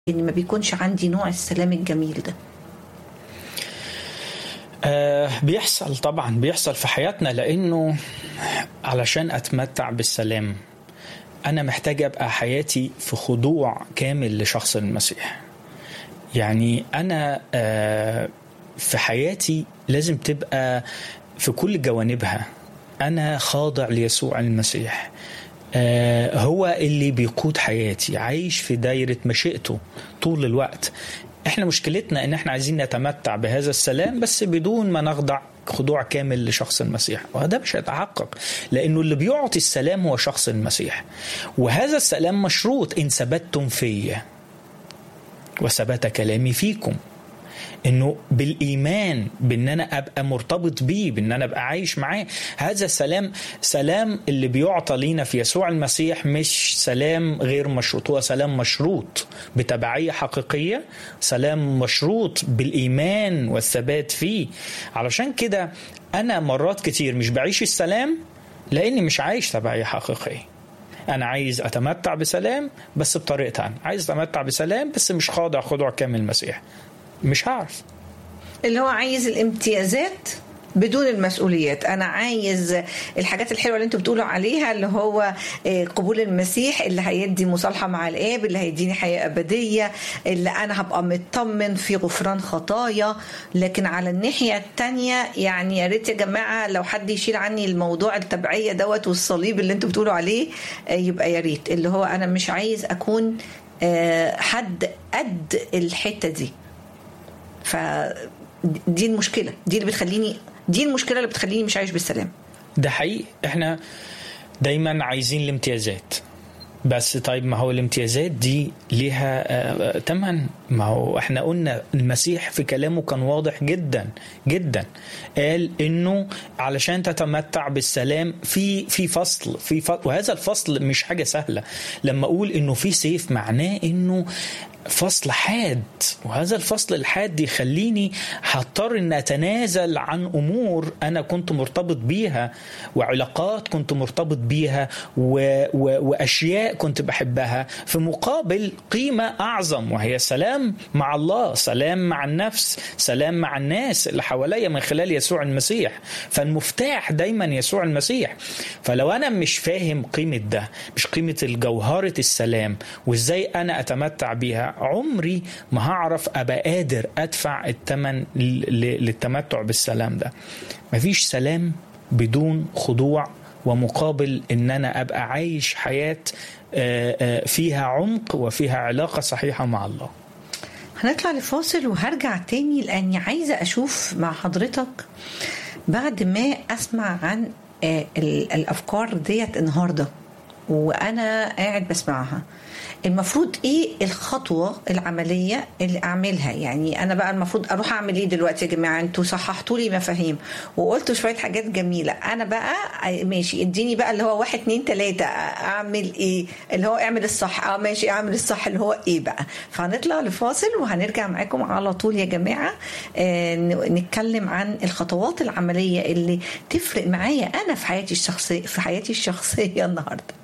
ان ما بيكونش عندي نوع السلام الجميل ده آه بيحصل طبعا بيحصل في حياتنا لانه علشان اتمتع بالسلام انا محتاج ابقى حياتي في خضوع كامل لشخص المسيح يعني انا آه في حياتي لازم تبقى في كل جوانبها انا خاضع ليسوع المسيح آه هو اللي بيقود حياتي عايش في دايرة مشيئته طول الوقت احنا مشكلتنا ان احنا عايزين نتمتع بهذا السلام بس بدون ما نخضع خضوع كامل لشخص المسيح وهذا مش هيتحقق لانه اللي بيعطي السلام هو شخص المسيح وهذا السلام مشروط ان ثبتتم فيا وثبت كلامي فيكم انه بالايمان بان انا ابقى مرتبط بيه بان انا ابقى عايش معاه هذا السلام سلام اللي بيعطى لينا في يسوع المسيح مش سلام غير مشروط هو سلام مشروط بتبعيه حقيقيه سلام مشروط بالايمان والثبات فيه علشان كده انا مرات كتير مش بعيش السلام لاني مش عايش تبعيه حقيقيه انا عايز اتمتع بسلام بس بطريقتي انا عايز اتمتع بسلام بس مش خاضع خضوع كامل المسيح مش هعرف اللي هو عايز الامتيازات بدون المسؤوليات انا عايز الحاجات الحلوه اللي انتوا بتقولوا عليها اللي هو قبول المسيح اللي هيدي مصالحه مع الاب اللي هيديني حياه ابديه اللي انا هبقى مطمن في غفران خطايا لكن على الناحيه الثانيه يعني يا ريت يا جماعه لو حد يشيل عني الموضوع التبعيه دوت والصليب اللي انتوا بتقولوا عليه يبقى يا ريت اللي هو انا مش عايز اكون حد قد الحته دي فدي المشكله دي اللي بتخليني دي المشكله اللي بتخليني مش عايش بالسلام ده حقيقي احنا دايما عايزين الامتيازات بس طيب ما هو الامتيازات دي ليها تمن ما هو احنا قلنا المسيح في كلامه كان واضح جدا جدا قال انه علشان تتمتع بالسلام في في فصل في فصل وهذا الفصل مش حاجه سهله لما اقول انه في سيف معناه انه فصل حاد وهذا الفصل الحاد يخليني هضطر ان اتنازل عن امور انا كنت مرتبط بيها وعلاقات كنت مرتبط بيها و... و... واشياء كنت بحبها في مقابل قيمه اعظم وهي سلام مع الله سلام مع النفس سلام مع الناس اللي حواليا من خلال يسوع المسيح فالمفتاح دايما يسوع المسيح فلو انا مش فاهم قيمه ده مش قيمه الجوهره السلام وازاي انا اتمتع بيها عمري ما هعرف ابقى قادر ادفع الثمن للتمتع بالسلام ده مفيش سلام بدون خضوع ومقابل ان انا ابقى عايش حياه فيها عمق وفيها علاقه صحيحه مع الله هنطلع لفاصل وهرجع تاني لاني عايزه اشوف مع حضرتك بعد ما اسمع عن الافكار ديت النهارده وانا قاعد بسمعها المفروض ايه الخطوه العمليه اللي اعملها يعني انا بقى المفروض اروح اعمل ايه دلوقتي يا جماعه انتوا صححتوا لي مفاهيم وقلتوا شويه حاجات جميله انا بقى ماشي اديني بقى اللي هو واحد اتنين تلاته اعمل ايه اللي هو اعمل الصح اه ماشي اعمل الصح اللي هو ايه بقى فهنطلع لفاصل وهنرجع معاكم على طول يا جماعه آه نتكلم عن الخطوات العمليه اللي تفرق معايا انا في حياتي الشخصيه في حياتي الشخصيه النهارده